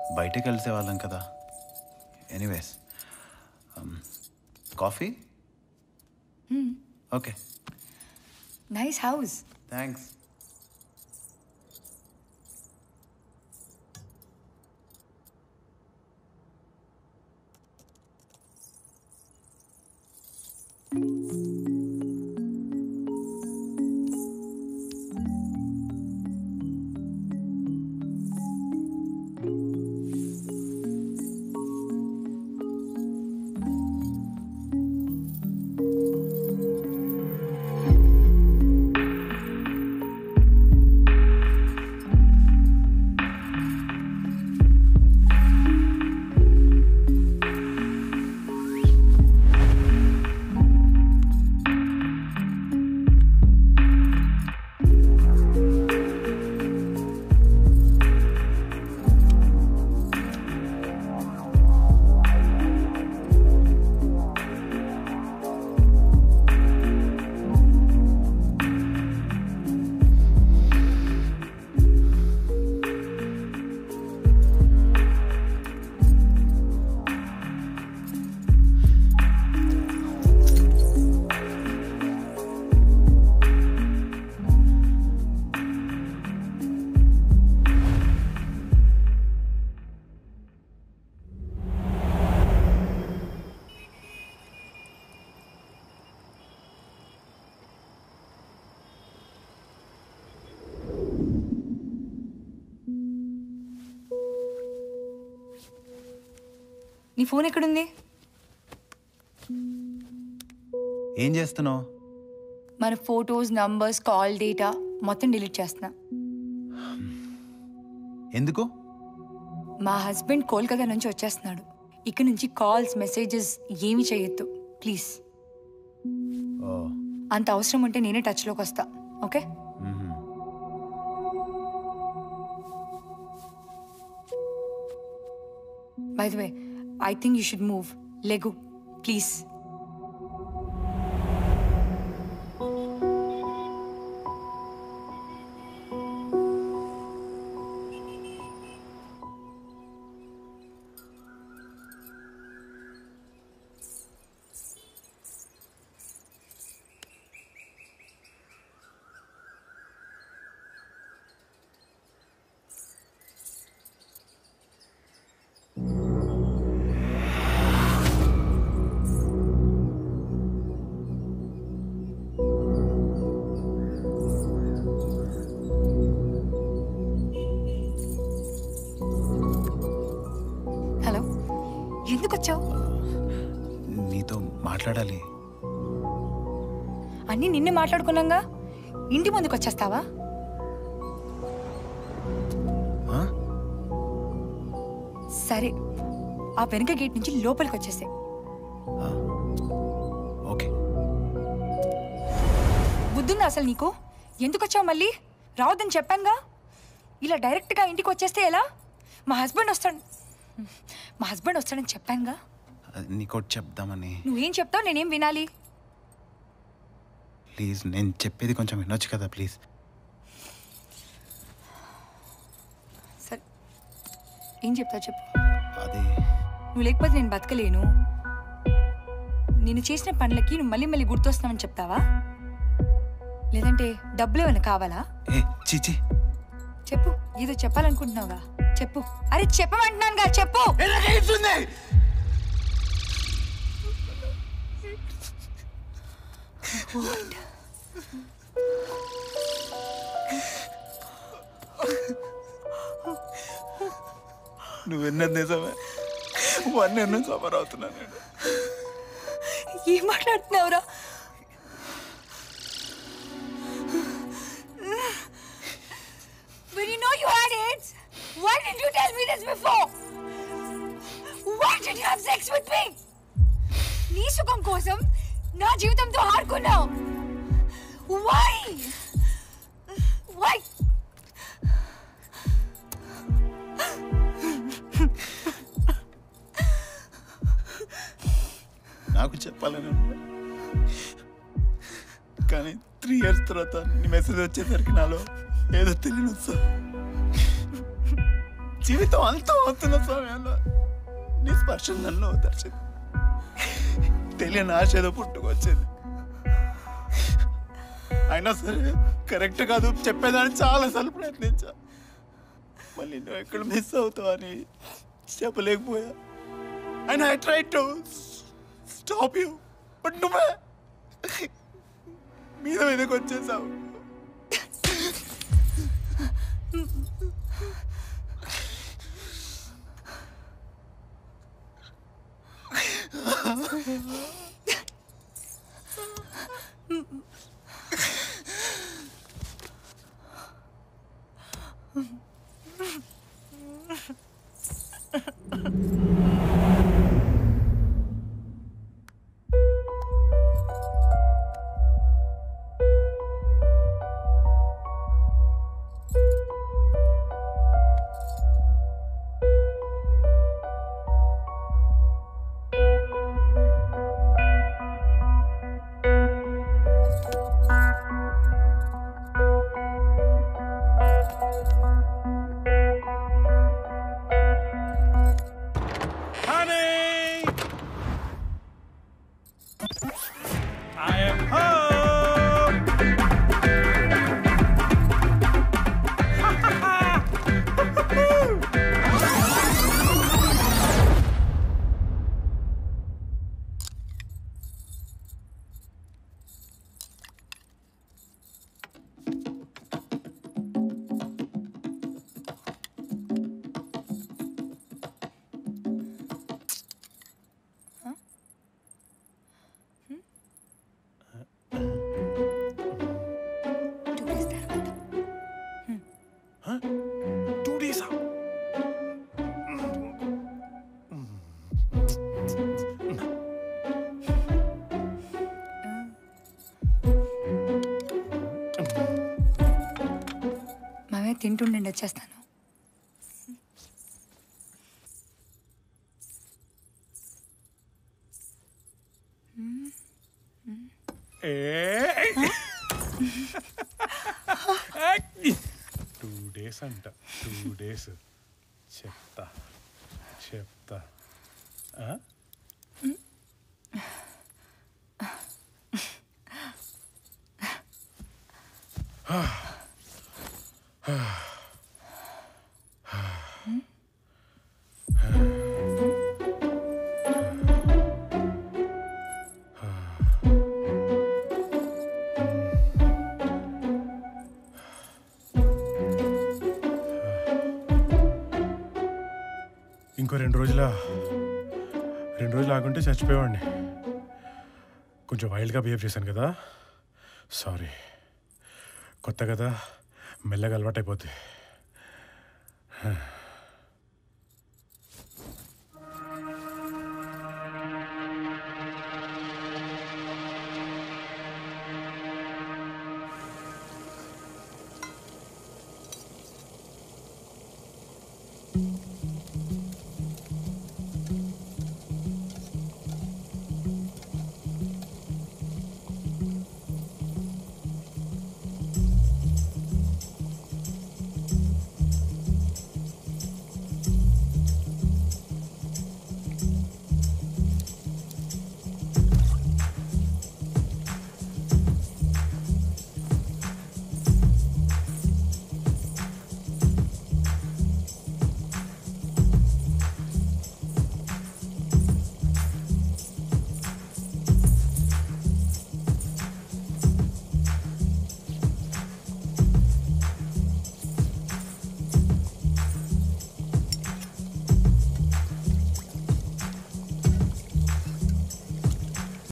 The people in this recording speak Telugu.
బయటకు కలిసే వాళ్ళం కదా anyways coffee okay nice house thanks నీ ఫోన్ ఎక్కడుంది ఏం చేస్తున్నావు మన ఫొటోస్ నంబర్స్ కాల్ డేటా మొత్తం డిలీట్ చేస్తున్నా ఎందుకు మా హస్బెండ్ కోల్కతా నుంచి వచ్చేస్తున్నాడు ఇక నుంచి కాల్స్ మెసేజెస్ ఏమీ చేయొద్దు ప్లీజ్ ఓ అంత అవసరం ఉంటే నేనే టచ్లోకి వస్తా okay hmm. By the way I think you should move లెగు ప్లీజ్ హలో ఎందుకు వచ్చావు నీతో మాట్లాడాలి అన్నీ నిన్నే మాట్లాడుకున్నాగా ఇంటి ముందుకు వచ్చేస్తావా ఆ? సరే ఆ వెనక గేట్ నుంచి లోపలికి వచ్చేసే ఓకే బుద్ధుందా అసలు నీకు ఎందుకు వచ్చావు మళ్ళీ రావద్దని చెప్పానుగా ఇలా డైరెక్ట్గా ఇంటికి వచ్చేస్తే ఎలా మా హస్బెండ్ వస్తాడు మా హస్బెండ్ వస్తాడని చెప్పానుగా అది నీకోటి చెప్దామని నువ్వేం చెప్తావు నేనేం వినాలి ప్లీజ్ నేను చెప్పేది కొంచెం వినొచ్చు కదా ప్లీజ్ సరే ఏం చెప్తావు చెప్పు అది నువ్వు లేకపోతే నేను బతకలేను నేను చేసిన పనులకి నువ్వు మళ్ళీ మళ్ళీ గుర్తొస్తున్నావని చెప్తావా లేదంటే డబ్బులు ఏమైనా కావాలా ఏ చీచి చెప్పు ఏదో చెప్పాలనుకుంటున్నావుగా చెప్పు అరే చెప్పమంటున్నానుగా చెప్పు What? నువ్వు విన్నది నిజమే వన్ నేను సఫర్ అవుతున్నాను నేను ఏం మాట్లాడుతున్నావురా When you know you had AIDS, why didn't you tell me this before? Why did you have sex with me? నీ సుఖం కోసం నా జీవితంతో ఆడుకున్నావు Why? Why? నాకు చెప్పాలని ఉంది. కానీ త్రీ ఇయర్స్ తర్వాత నీ మెసేజ్ వచ్చేసరికి నాలో ఏదో తెలియని ఉత్సాహం జీవితం అంతం అవుతున్న సమయంలో నీ స్పర్శ నన్ను ఓదార్చింది తెలియని ఆశ ఏదో పుట్టుకొచ్చింది అయినా సరే కరెక్ట్ కాదు చెప్పేదాన్ని చాలాసార్లు ప్రయత్నించా మళ్ళీ నువ్వు ఎక్కడ మిస్ అవుతావు అని చెప్పలేకపోయా and I try to stop you but నువ్వే మీద మీదకి వచ్చేసావు Honey! I am home! Two days తర్వాత Two days out. మామే తింటుండండి వచ్చేస్తాను టూ డేస్ అంట టూ డేస్ చెప్తా చెప్తా ఆ? ఇంకో రెండు రోజుల రెండు రోజులు ఆగుంటే చచ్చిపోయేవాడిని కొంచెం వైల్డ్గా బిహేవ్ చేశాను కదా సారీ కొత్త కదా మెల్లగా అలవాటైపోద్ది